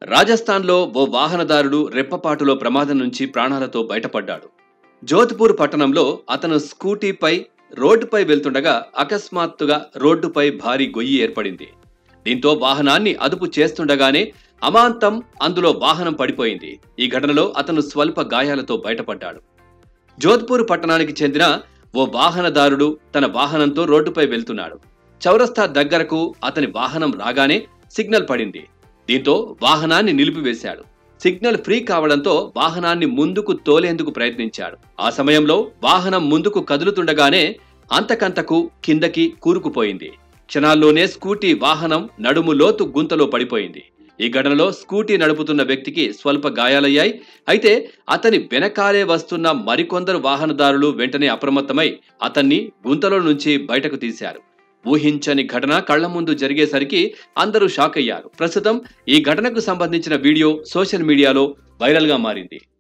రాజస్థాన్లో ఓ వాహనదారుడు రెప్పపాటులో ప్రమాదం నుంచి ప్రాణాలతో బయటపడ్డాడు జోధ్పూర్ పట్టణంలో అతను స్కూటీపై రోడ్డుపై వెళ్తుండగా అకస్మాత్తుగా రోడ్డుపై భారీ గొయ్యి ఏర్పడింది దీంతో వాహనాన్ని అదుపు చేస్తుండగానే అమాంతం అందులో వాహనం పడిపోయింది ఈ ఘటనలో అతను స్వల్ప గాయాలతో బయటపడ్డాడు జోధ్పూర్ పట్టణానికి చెందిన ఓ వాహనదారుడు తన వాహనంతో రోడ్డుపై వెళ్తున్నాడు చౌరస్తా దగ్గరకు అతని వాహనం రాగానే సిగ్నల్ పడింది దీంతో వాహనాన్ని నిలిపివేశాడు సిగ్నల్ ఫ్రీ కావడంతో వాహనాన్ని ముందుకు తోలేందుకు ప్రయత్నించాడు ఆ సమయంలో వాహనం ముందుకు కదులుతుండగానే అంతకంతకు కిందకి కూరుకుపోయింది క్షణాల్లోనే స్కూటీ వాహనం నడుము లోతు గుంతలో పడిపోయింది ఈ ఘటనలో స్కూటీ నడుపుతున్న వ్యక్తికి స్వల్ప గాయాలయ్యాయి అయితే అతని వెనకాలే వస్తున్న మరికొందరు వాహనదారులు వెంటనే అప్రమత్తమై అతన్ని గుంతలో నుంచి బయటకు తీశారు ఊహించని ఘటన కళ్ల ముందు జరిగేసరికి అందరూ షాక్ అయ్యారు ప్రస్తుతం ఈ ఘటనకు సంబంధించిన వీడియో సోషల్ మీడియాలో వైరల్గా మారింది